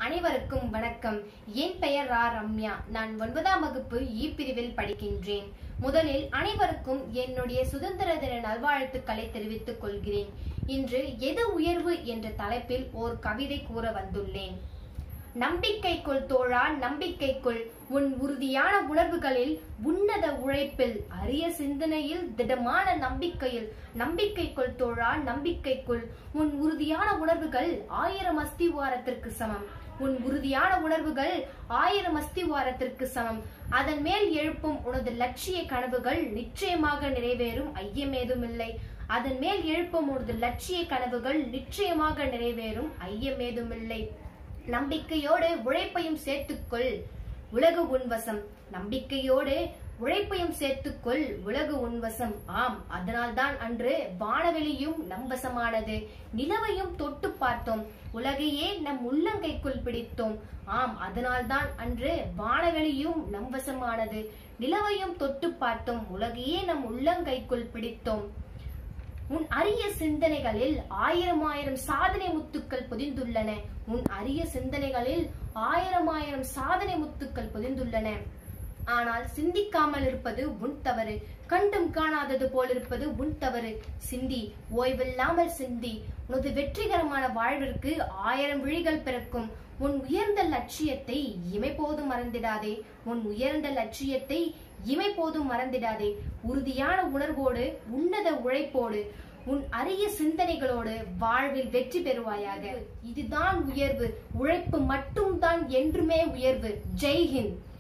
அனைவருக்கும் வணக்கம் என் பெயர் ரா ரம்யா நான் ஒன்பதாம் வகுப்பு இ பிரிவில் படிக்கின்றேன் முதலில் அனைவருக்கும் என்னுடைய சுதந்திர தின நல்வாழ்த்துக்களை தெரிவித்துக் கொள்கிறேன் இன்று எது உயர்வு என்ற தலைப்பில் ஓர் கவிதை கூற வந்துள்ளேன் நம்பிக்கைக்குள் தோழா நம்பிக்கைக்குள் உன் உறுதியான உணர்வுகளில் உன்னத உழைப்பில் அரிய சிந்தனையில் திடமான நம்பிக்கையில் நம்பிக்கைக்குள் தோழா நம்பிக்கைக்குள் உன் உறுதியான உணர்வுகள் ஆயிரம் அஸ்திவாரத்திற்கு சமம் உன் உறுதியான உணர்வுகள் ஆயிரம் அஸ்திவாரத்திற்கு சமம் அதன் மேல் எழுப்பும் உனது லட்சிய கனவுகள் நிச்சயமாக நிறைவேறும் ஐயமேதுமில்லை அதன் மேல் எழுப்பும் உனது லட்சிய கனவுகள் நிச்சயமாக நிறைவேறும் ஐயமேதுமில்லை நம்பிக்கையோடு உழைப்பையும் சேர்த்துக்கொள் உலகு உன்வசம் நம்பிக்கையோடு உழைப்பையும் சேர்த்துக்கொள் உலகு உன்வசம் ஆம் அதனால்தான் அன்று வானவெளியும் நம்பசமானது நிலவையும் தொட்டு பார்த்தோம் உலகையே நம் உள்ளங்கைக்குள் பிடித்தோம் ஆம் அதனால்தான் அன்று வானவெளியும் நம்பசமானது நிலவையும் தொட்டு பார்த்தோம் உலகையே நம் உள்ளங்கைக்குள் பிடித்தோம் உன் அரிய சிந்தனைகளில் ஆயிரம் ஆயிரம் சாதனை முத்துக்கள் பொதிந்துள்ளன உன் அரிய சிந்தனைகளில் ஆயிரம் ஆயிரம் சாதனை முத்துக்கள் பொதிந்துள்ளன ஆனால் சிந்திக்காமல் இருப்பது உன் தவறு கண்டும் காணாதது போல் இருப்பது உன் தவறு சிந்தி ஓய்வில்லாமல் சிந்தி உனது வெற்றிகரமான வாழ்விற்கு ஆயிரம் விழிகள் பிறக்கும் உன் உயர்ந்த லட்சியத்தை இமை போதும் மறந்திடாதே உன் உயர்ந்த லட்சியத்தை இமை போதும் மறந்திடாதே உறுதியான உணர்வோடு உன்னத உழைப்போடு உன் அரிய சிந்தனைகளோடு வாழ்வில் வெற்றி பெறுவாயாக இதுதான் உயர்வு உழைப்பு மட்டும்தான் என்றுமே உயர்வு ஜெய்ஹிந்த்